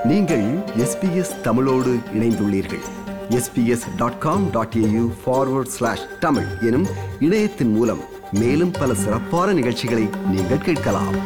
நீங்கள் எஸ்பிஎஸ் தமிழோடு இணைந்துள்ளீர்கள் SBS dot com dot AU forward slash Tamil எனும் இணையத்தின் மூலம் மேலும் பல சிறப்பான நிகழ்ச்சிகளை நீங்கள் கேட்கலாம்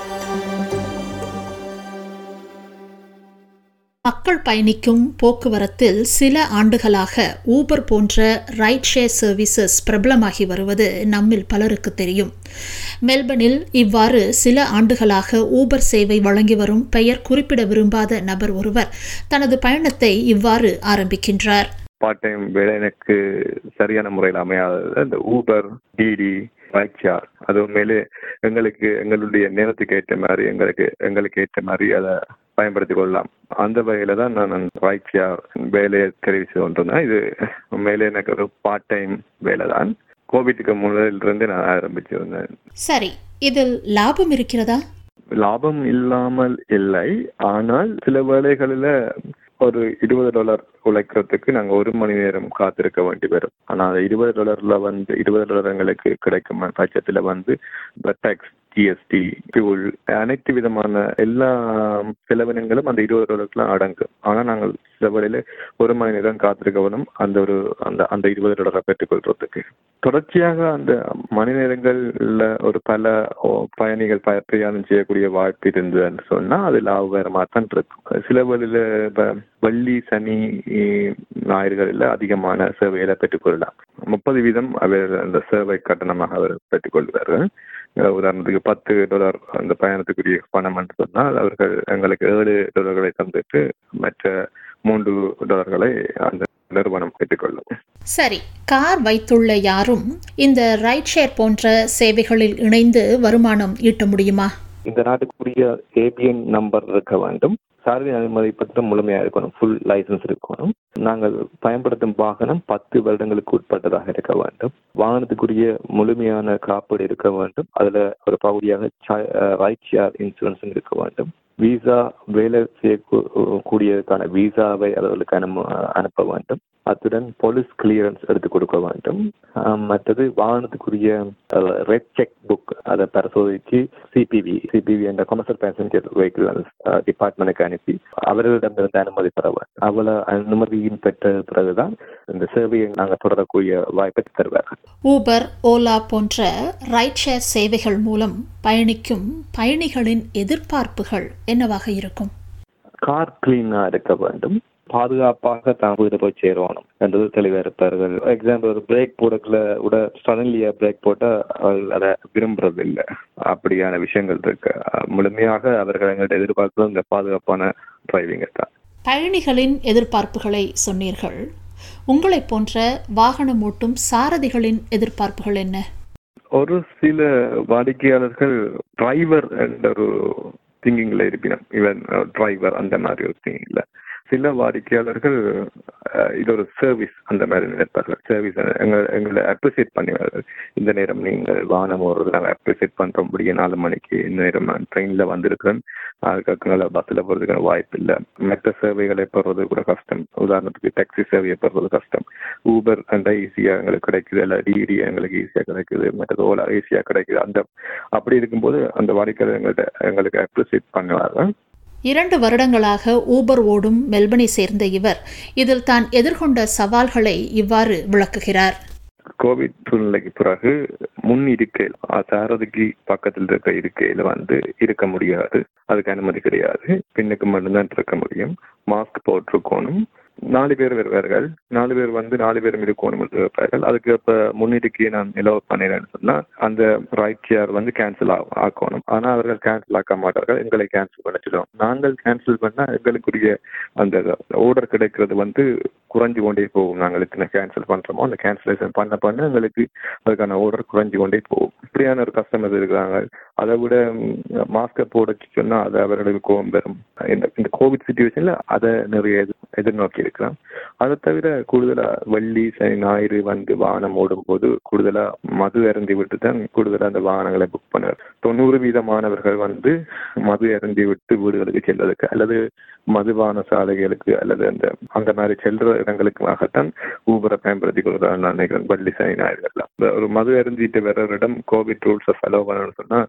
மக்கள் பயணிக்கும் போக்குவரத்தில் சில ஆண்டுகளாக ஊபர் போன்ற ரைட் ஷேர் சர்வீசஸ் பிரபலமாகி வருவது நம்மில் பலருக்கு தெரியும் மெல்பர்னில் இவ்வாறு சில ஆண்டுகளாக ஊபர் சேவை வழங்கி வரும் பெயர் குறிப்பிட விரும்பாத நபர் ஒருவர் தனது பயணத்தை இவ்வாறு ஆரம்பிக்கின்றார் பார்ட் டைம் வேலை எனக்கு சரியான முறையில் அமையாதது அந்த ஊபர் டிடி ரைக்ஷார் அது உண்மையிலே எங்களுக்கு எங்களுடைய நேரத்துக்கு ஏற்ற மாதிரி எங்களுக்கு எங்களுக்கு ஏற்ற மாதிரி அதை பயன்படுத்திக் கொள்ளலாம் அந்த வகையில தான் நான் ரைக்ஷார் வேலையை தெரிவு செய்து கொண்டிருந்தேன் இது உண்மையிலே எனக்கு ஒரு பார்ட் டைம் வேலை தான் கோவிட்டுக்கு முதலிலிருந்து நான் ஆரம்பிச்சிருந்தேன் சரி இதில் லாபம் இருக்கிறதா லாபம் இல்லாமல் இல்லை ஆனால் சில வேளைகளில் ஒரு இருபது டாலர் உழைக்கிறதுக்கு நாங்க ஒரு மணி நேரம் காத்திருக்க வேண்டி வரும் ஆனா அந்த இருபது டாலர்ல வந்து இருபது டாலர் எங்களுக்கு கிடைக்கும் பட்சத்துல வந்து டேக்ஸ் ஜிஎஸ்டி ஃபியூல் அனைத்து விதமான எல்லா செலவினங்களும் அந்த இருபது டாலருக்குலாம் அடங்கும் ஆனா நாங்கள் சில வேளையில ஒரு மணி நேரம் காத்திருக்க வேணும் அந்த ஒரு அந்த அந்த இருபது டாலரை பெற்றுக்கொள்றதுக்கு தொடர்ச்சியாக அந்த மணி நேரங்கள்ல ஒரு பல ஓ, பயணிகள் ப- பிரயாணம் செய்யக்கூடிய வாய்ப்பு இருந்ததுன்னு சொன்னா அது லாபகரமாக தான் இருக்கும் சில வழியில இப்ப வெள்ளி சனி இ- ஞாயிறுகளில் அதிகமான சேவைகளை பெற்றுக்கொள்ளலாம் முப்பது வீதம் அவர் அந்த சேவை கட்டணமாக அவர் பெற்றுக்கொள்வார்கள் அஹ் உதாரணத்துக்கு பத்து டாலர் அந்த பயணத்துக்குரிய பணம் என்று சொன்னால் அவர்கள் எங்களுக்கு ஏழு டாலர்களை தந்துட்டு மற்ற மூன்று டாலர்களை அந்த நிறுவனம் பெற்றுக்கொள்ளும் சரி கார் வைத்துள்ள யாரும் இந்த ரைட் ஷேர் போன்ற சேவைகளில் இணைந்து வருமானம் ஈட்ட முடியுமா இந்த நாட்டுக்குரிய ஏபிஎன் நம்பர் இருக்க வேண்டும் சாரதி அனுமதி பத்திரம் முழுமையா இருக்கணும் ஃபுல் லைசன்ஸ் இருக்கணும் நாங்கள் பயன்படுத்தும் வாகனம் பத்து வருடங்களுக்கு உட்பட்டதாக இருக்க வேண்டும் வாகனத்துக்குரிய முழுமையான காப்பீடு இருக்க வேண்டும் அதுல ஒரு பகுதியாக ரைட் ஷேர் இன்சூரன்ஸும் இருக்க வேண்டும் விசா வேலை செய்யக்கூடியதுக்கான விசாவை அவர்களுக்கு அனு- அனுப்ப வேண்டும் அத்துடன் போலீஸ் கிளியரன்ஸ் எடுத்து கொடுக்க வேண்டும் ஆஹ் மற்றது வாகனத்துக்குரிய ரெட் செக் புக் அதை பரிசோதித்து சிபிவி சிபிவி என்ற கமர்ஷியல் பேசஞ்சர் வெஹிக்கிள் டிபார்ட்மெண்ட்டுக்கு அனுப்பி அவர்களிடமிருந்து அனுமதி பெற வேண்டும் அவ்வளவு அனுமதியின் பெற்ற பிறகுதான் இந்த சேவையை நாங்கள் தொடரக்கூடிய வாய்ப்பை தருவார்கள் ஊபர் ஓலா போன்ற ரைட் ஷேர் சேவைகள் மூலம் பயணிக்கும் பயணிகளின் எதிர்பார்ப்புகள் என்னவாக இருக்கும் கார் கிளீனா இருக்க வேண்டும் பாதுகாப்பாக தான் வீடு போய் சேரணும் என்றது தெளிவாக இருப்பார்கள் எக்ஸாம்பிள் ஒரு பிரேக் போடக்குள்ள கூட சடன்லியா பிரேக் போட்டா அவர்கள் அதை விரும்புறது இல்லை அப்படியான விஷயங்கள் இருக்கு அஹ் முழுமையாக அவர்கள் எங்கள்கிட்ட எதிர்பார்க்கிறது இந்த பாதுகாப்பான டிரைவிங்கை தான் பயணிகளின் எதிர்பார்ப்புகளை சொன்னீர்கள் உங்களைப் போன்ற வாகனம் ஓட்டும் சாரதிகளின் எதிர்பார்ப்புகள் என்ன ஒரு சில வாடிக்கையாளர்கள் டிரைவர் என்ற ஒரு திங்கிங்ல இருப்பினும் இவன் டிரைவர் அந்த மாதிரி ஒரு திங்கிங்ல சில வாடிக்கையாளர்கள் அஹ், இது ஒரு சர்வீஸ் அந்த மாதிரி நினைப்பார்கள் சர்வீஸ் எங்களை எங்களை அப்ரிசியேட் பண்ணுவார்கள் இந்த நேரம் நீங்கள் வாகனம் ஓடுறது நாங்கள் அப்ரிசியேட் பண்றோம் முடிய நாலு மணிக்கு இந்த நேரம் நான் ட்ரெயின்ல வந்திருக்கிறேன் அதுக்கு பஸ்ல போறதுக்கான வாய்ப்பு இல்லை மற்ற சேவைகளை பெறுறது கூட கஷ்டம் உதாரணத்துக்கு டாக்ஸி சேவையை பெறுறது கஷ்டம் ஊபர் அந்த ஈஸியா எங்களுக்கு கிடைக்குது இல்ல டிடி எங்களுக்கு ஈஸியா கிடைக்குது மற்றது ஓலா ஈஸியா கிடைக்குது அந்த அப்படி இருக்கும்போது அந்த வாடிக்கையாளர் எங்கள்கிட்ட எங்களுக்கு அப்ரிசியேட் பண்ணுவாங்க இரண்டு வருடங்களாக ஊபர் ஓடும் மெல்பனை சேர்ந்த இவர் இதில் தான் எதிர்கொண்ட சவால்களை இவ்வாறு விளக்குகிறார் கோவிட் சூழ்நிலைக்கு பிறகு முன் இருக்கையில் சாரதிக்கு பக்கத்தில் இருக்க இருக்கையில வந்து இருக்க முடியாது அதுக்கு அனுமதி கிடையாது பின்னுக்கு மட்டும்தான் இருக்க முடியும் மாஸ்க் போட்டிருக்கணும் நாலு பேர் வருவார்கள் நாலு பேர் வந்து நாலு பேரும் இருக்கணும் என்று இருப்பார்கள் அதுக்கு இப்ப முன்னிருக்கையை நான் நிலவு பண்ணினேன்னு சொன்னா அந்த ரைட் சேர் வந்து கேன்சல் ஆக்கணும் ஆனா அவர்கள் கேன்சல் ஆக்க மாட்டார்கள் எங்களை கேன்சல் பண்ணிச்சிடும் நாங்கள் கேன்சல் பண்ணா எங்களுக்குரிய அந்த ஆர்டர் கிடைக்கிறது வந்து குறைஞ்சு கொண்டே போகும் நாங்கள் எத்தனை கேன்சல் பண்றோமோ அந்த கேன்சலேஷன் பண்ண பண்ண எங்களுக்கு அதுக்கான ஆர்டர் குறைஞ்சு கொண்டே போகும் இப்படியான ஒரு கஸ்டமர் இருக்கிறாங்க அதை விட மாஸ்கை போட சொன்னா அது அவர்களுக்கு கோபம் பெறும் இந்த இந்த கோவிட் சுச்சுவேஷன்ல அதை நிறைய எதிர்- எதிர்நோக்கி இருக்கிறோம் அதை தவிர கூடுதலா வெள்ளி சனி ஞாயிறு வந்து வாகனம் ஓடும் போது கூடுதலா மது அருந்தி விட்டு தான் கூடுதலா அந்த வாகனங்களை புக் பண்ணுவார் தொண்ணூறு வீதமானவர்கள் வந்து மது அருந்தி விட்டு வீடுகளுக்கு செல்வதற்கு அல்லது மதுபான சாலைகளுக்கு அல்லது அந்த அந்த மாதிரி செல்ற இடங்களுக்காகத்தான் ஊபரை பயன்படுத்தி கொள்கிறார் நான் நினைக்கிறேன் வள்ளி சனி ஞாயிறுகள்ல இந்த ஒரு மது அருந்திட்டு வர்றவரிடம் கோவிட் ரூல்ஸை ஃபாலோ பண்ணணும்னு சொன்னா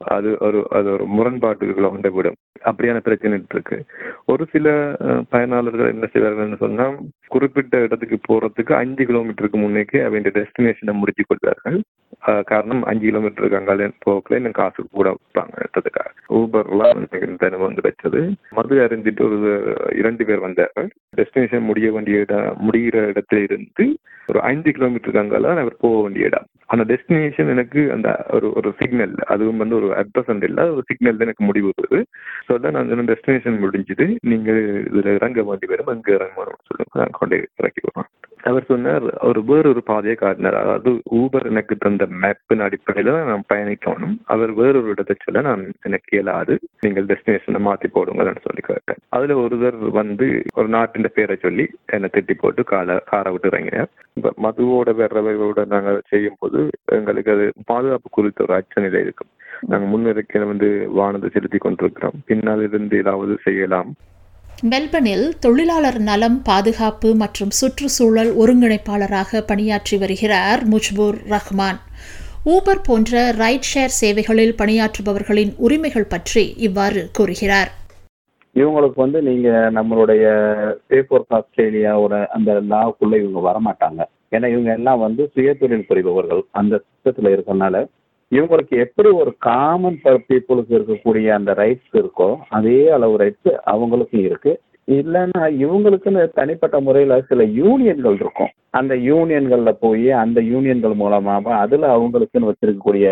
அது ஒரு அது ஒரு முரண்பாட்டுகளை கொண்டு விடும் அப்படியான பிரச்சனை இருக்கு ஒரு சில அஹ், பயனாளர்கள் என்ன செய்வார்கள்னு சொன்னா குறிப்பிட்ட இடத்துக்கு போறதுக்கு அஞ்சு கிலோமீட்டருக்கு முன்னேக்கு அவங்க டெஸ்டினேஷனை முடிச்சு கொள்வார்கள் அஹ், காரணம் அஞ்சு கிலோமீட்டருக்கு அங்கால போக்கல இன்னும் காசு கூட வைப்பாங்கன்றதுக்காக ஊபர்லாம் எனக்கு தினம் வந்து வச்சது மது அறிஞ்சிட்டு ஒரு இரண்டு பேர் வந்தார்கள் டெஸ்டினேஷன் முடிய வேண்டிய இடம் முடிகிற இடத்துல இருந்து ஒரு ஐந்து கிலோமீட்டருக்கு அங்கால அவர் போக வேண்டிய இடம் அந்த டெஸ்டினேஷன் எனக்கு அந்த ஒரு ஒரு சிக்னல் அதுவும் வந்து ஒரு அட்ரஸ் இல்ல ஒரு சிக்னல் எனக்கு முடிவு வருது சொல்ல நான் சொன்ன டெஸ்டினேஷன் முடிஞ்சது நீங்க இதுல இறங்க வேண்டி வரும் அங்க இறங்க வேணும்னு சொல்லுங்க நான் கொண்டு இறக்கி விடுறேன் அவர் சொன்னார் அவர் வேறொரு பாதையை காட்டினார் அதாவது ஊபர் எனக்கு தந்த மேப்பின் அடிப்படையில நான் பயணிக்கணும் அவர் வேறொரு இடத்தை சொல்ல நான் எனக்கு இயலாது நீங்கள் டெஸ்டினேஷனை மாத்தி போடுங்கன்னு சொல்லி கேட்டேன் அதுல ஒருவர் வந்து ஒரு நாட்டின் பேரை சொல்லி என்னை திட்டி போட்டு காலை காரை விட்டு இறங்கினார் இப்ப மதுவோட வேறவையோட நாங்க செய்யும் போது எங்களுக்கு அது பாதுகாப்பு குறித்த ஒரு அச்சநிலை இருக்கும் நாங்க முன்னிருக்கையில வந்து வானத்தை செலுத்தி கொண்டிருக்கிறோம் பின்னால் இருந்து ஏதாவது செய்யலாம் மெல்பர்னில் தொழிலாளர் நலம் பாதுகாப்பு மற்றும் சுற்றுச்சூழல் ஒருங்கிணைப்பாளராக பணியாற்றி வருகிறார் முஜ்பூர் ரஹ்மான் ஊபர் போன்ற ரைட் ஷேர் சேவைகளில் பணியாற்றுபவர்களின் உரிமைகள் பற்றி இவ்வாறு கூறுகிறார் இவங்களுக்கு வந்து நீங்க நம்மளுடைய சேஃப் ஒர்க் ஆஸ்திரேலியாவோட அந்த லாவுக்குள்ள இவங்க வரமாட்டாங்க ஏன்னா இவங்க எல்லாம் வந்து சுயதொழில் புரிபவர்கள் அந்த சிஸ்டத்துல இருக்கறனால இவங்களுக்கு எப்படி ஒரு காமன் பீப்புளுக்கு இருக்கக்கூடிய அந்த ரைட்ஸ் இருக்கோ அதே அளவு ரைட்ஸ் அவங்களுக்கும் இருக்கு இல்லைன்னா இவங்களுக்குன்னு தனிப்பட்ட முறையில சில யூனியன்கள் இருக்கும் அந்த யூனியன்கள்ல போய் அந்த யூனியன்கள் மூலமாக அதுல அவங்களுக்குன்னு வச்சிருக்கக்கூடிய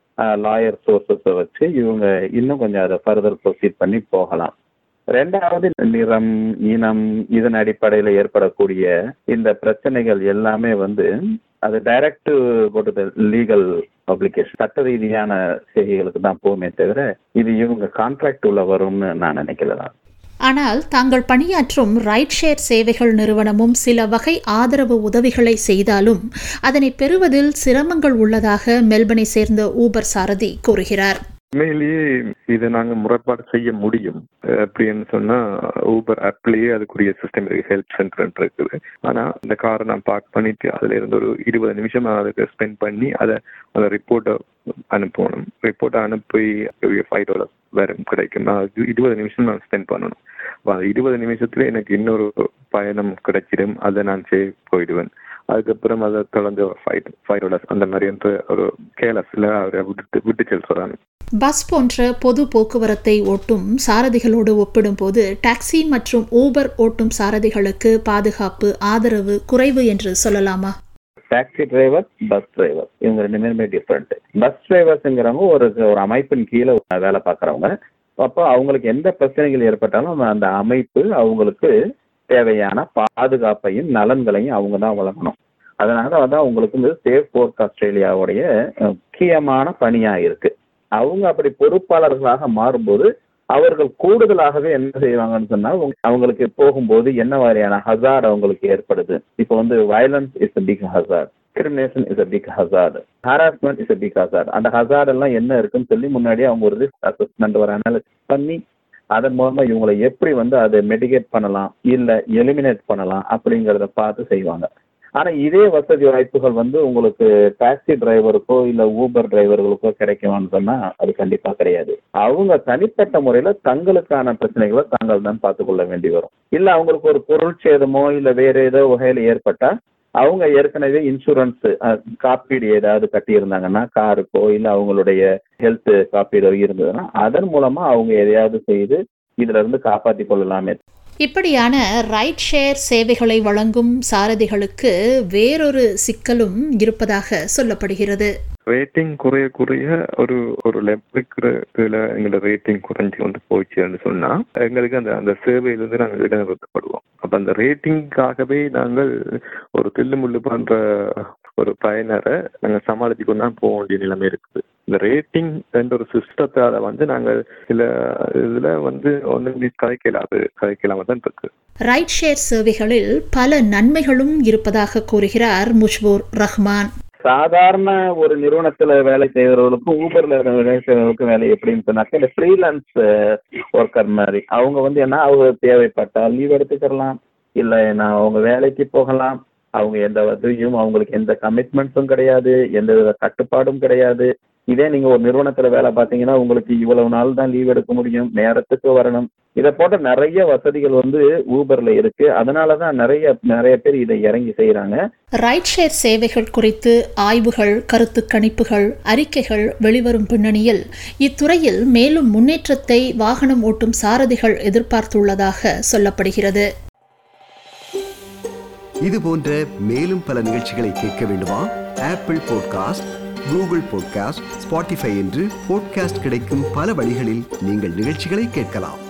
லாயர் சோர்சஸை வச்சு இவங்க இன்னும் கொஞ்சம் அதை ஃபர்தர் ப்ரொசீட் பண்ணி போகலாம் ரெண்டாவது நிறம் இனம் இதன் அடிப்படையில் ஏற்படக்கூடிய இந்த பிரச்சனைகள் எல்லாமே வந்து அது டைரக்ட் போட்டு லீகல் பப்ளிகேஷன் சட்ட ரீதியான செய்திகளுக்கு தான் போகுமே தவிர இது இவங்க கான்ட்ராக்ட் உள்ள வரும்னு நான் நினைக்கல ஆனால் தாங்கள் பணியாற்றும் ரைட் ஷேர் சேவைகள் நிறுவனமும் சில வகை ஆதரவு உதவிகளை செய்தாலும் அதனை பெறுவதில் சிரமங்கள் உள்ளதாக மெல்பனை சேர்ந்த ஊபர் சாரதி கூறுகிறார் உண்மையிலேயே இதை நாங்க முறைப்பாடு செய்ய முடியும் அப்படின்னு சொன்னா ஊபர் ஆப்லயே அதுக்குரிய சிஸ்டம் இருக்கு ஹெல்ப் சென்டர் இருக்குது ஆனா இந்த காரை நான் பார்க் பண்ணிட்டு அதுல இருந்து ஒரு இருபது நிமிஷம் நான் அதுக்கு ஸ்பெண்ட் பண்ணி அதை அந்த ரிப்போர்ட்டை அனுப்பணும் ரிப்போர்ட்டை அனுப்பி ஃபைவ் டாலர்ஸ் வரும் கிடைக்கும் நான் அது இருபது நிமிஷம் நான் ஸ்பெண்ட் பண்ணணும் அப்ப அந்த இருபது நிமிஷத்துல எனக்கு இன்னொரு பயணம் கிடைச்சிடும் அதை நான் சே போயிடுவேன் அதுக்கப்புறம் அதை தொடர்ந்து ஃபைவ் ஃபைவ் டாலர்ஸ் அந்த மாதிரி என்ற ஒரு கேலஸ்ல அவரை விட்டு விட்டு செல் சொல்றாங்க பஸ் போன்ற பொது போக்குவரத்தை ஓட்டும் சாரதிகளோடு ஒப்பிடும்போது டாக்ஸி மற்றும் ஊபர் ஓட்டும் சாரதிகளுக்கு பாதுகாப்பு ஆதரவு குறைவு என்று சொல்லலாமா டாக்ஸி டிரைவர் பஸ் டிரைவர் இவங்க ரெண்டு பேருமே டிஃப்ரெண்ட் பஸ் டிரைவர்ஸுங்கிறவங்க ஒரு ஒரு அமைப்பின் கீழே வேலை பார்க்குறவங்க அப்போ அவங்களுக்கு எந்த பிரச்சனைகள் ஏற்பட்டாலும் அந்த அமைப்பு அவங்களுக்கு தேவையான பாதுகாப்பையும் நலன்களையும் அவங்க தான் வழங்கணும் அதனால அதான் உங்களுக்கு வந்து சேஃப் ஒர்க் ஆஸ்திரேலியாவுடைய முக்கியமான பணியா இருக்கு அவங்க அப்படி பொறுப்பாளர்களாக மாறும்போது அவர்கள் கூடுதலாகவே என்ன செய்வாங்கன்னு சொன்னா அவங்களுக்கு போகும்போது என்ன மாதிரியான ஹசார்ட் அவங்களுக்கு ஏற்படுது இப்போ வந்து violence is a big hazard discrimination is a big hazard harassment is a big hazard அந்த ஹசார்ட் எல்லாம் என்ன இருக்குன்னு சொல்லி முன்னாடியே அவங்க ஒரு ரிஸ்க் அசஸ்மெண்ட் ஒரு அனாலிசிஸ் பண்ணி அதன் மூலமா இவங்களை எப்படி வந்து அதை மெடிகேட் பண்ணலாம் இல்ல எலிமினேட் பண்ணலாம் அப்படிங்கறத பார்த்து செய்வாங்க ஆனா இதே வசதி வாய்ப்புகள் வந்து உங்களுக்கு டாக்ஸி டிரைவருக்கோ இல்ல ஊபர் டிரைவர்களுக்கோ கிடைக்குமான்னு சொன்னா அது கண்டிப்பா கிடையாது அவங்க தனிப்பட்ட முறையில தங்களுக்கான பிரச்சனைகளை தாங்கள் தான் பார்த்து கொள்ள வேண்டி வரும் இல்ல அவங்களுக்கு ஒரு பொருள் சேதமோ இல்ல வேற ஏதோ வகையில ஏற்பட்டா அவங்க ஏற்கனவே இன்சூரன்ஸ் காப்பீடு ஏதாவது கட்டி இருந்தாங்கன்னா காருக்கோ இல்ல அவங்களுடைய ஹெல்த் காப்பீடோ இருந்ததுன்னா அதன் மூலமா அவங்க எதையாவது செய்து இதுல இருந்து காப்பாற்றி கொள்ளலாமே இப்படியான ரைட் ஷேர் சேவைகளை வழங்கும் சாரதிகளுக்கு வேறொரு சிக்கலும் இருப்பதாக சொல்லப்படுகிறது ரேட்டிங் குறைய குறைய ஒரு ஒரு லெவலுக்குல எங்களோட ரேட்டிங் குறைஞ்சு கொண்டு போச்சுன்னு சொன்னா எங்களுக்கு அந்த அந்த சேவையிலிருந்து நாங்கள் இடைநிறுத்தப்படுவோம் அப்ப அந்த ரேட்டிங்காகவே நாங்கள் ஒரு தில்லு முள்ளு பண்ற ஒரு பயனரை நாங்கள் சமாளித்து கொண்டு தான் போக வேண்டிய நிலைமை இருக்குது இந்த ரேட்டிங் என்ற ஒரு சிஸ்டத்தால வந்து நாங்கள் சில இதுல வந்து ஒன்று கதைக்கலாது கதைக்கலாம தான் இருக்கு ரைட் ஷேர் சேவைகளில் பல நன்மைகளும் இருப்பதாக கூறுகிறார் முஜ்பூர் ரஹ்மான் சாதாரண ஒரு நிறுவனத்துல வேலை செய்யறவங்களுக்கும் ஊபர்ல வேலை செய்யறவங்களுக்கும் வேலை எப்படின்னு சொன்னாக்க இந்த ஃப்ரீலான்ஸ் ஒர்க்கர் மாதிரி அவங்க வந்து என்ன அவங்க தேவைப்பட்டால் லீவ் எடுத்துக்கலாம் இல்ல நான் அவங்க வேலைக்கு போகலாம் அவங்க எந்த வசதியும் அவங்களுக்கு எந்த கமிட்மெண்ட்ஸும் கிடையாது எந்த வித கட்டுப்பாடும் கிடையாது இதே நீங்க ஒரு நிறுவனத்துல வேலை பார்த்தீங்கன்னா உங்களுக்கு இவ்வளவு நாள் தான் லீவ் எடுக்க முடியும் நேரத்துக்கு வரணும் இதை போன்ற நிறைய வசதிகள் வந்து ஊபர்ல இருக்கு அதனாலதான் நிறைய நிறைய பேர் இதை இறங்கி செய்யறாங்க ரைட் ஷேர் சேவைகள் குறித்து ஆய்வுகள் கருத்து கணிப்புகள் அறிக்கைகள் வெளிவரும் பின்னணியில் இத்துறையில் மேலும் முன்னேற்றத்தை வாகனம் ஓட்டும் சாரதிகள் எதிர்பார்த்துள்ளதாக சொல்லப்படுகிறது இது போன்ற மேலும் பல நிகழ்ச்சிகளை கேட்க வேண்டுமா Apple podcast Google podcast Spotify என்று பாட்காஸ்ட் கிடைக்கும் பல வழிகளில் நீங்கள் நிகழ்ச்சிகளை கேட்கலாம்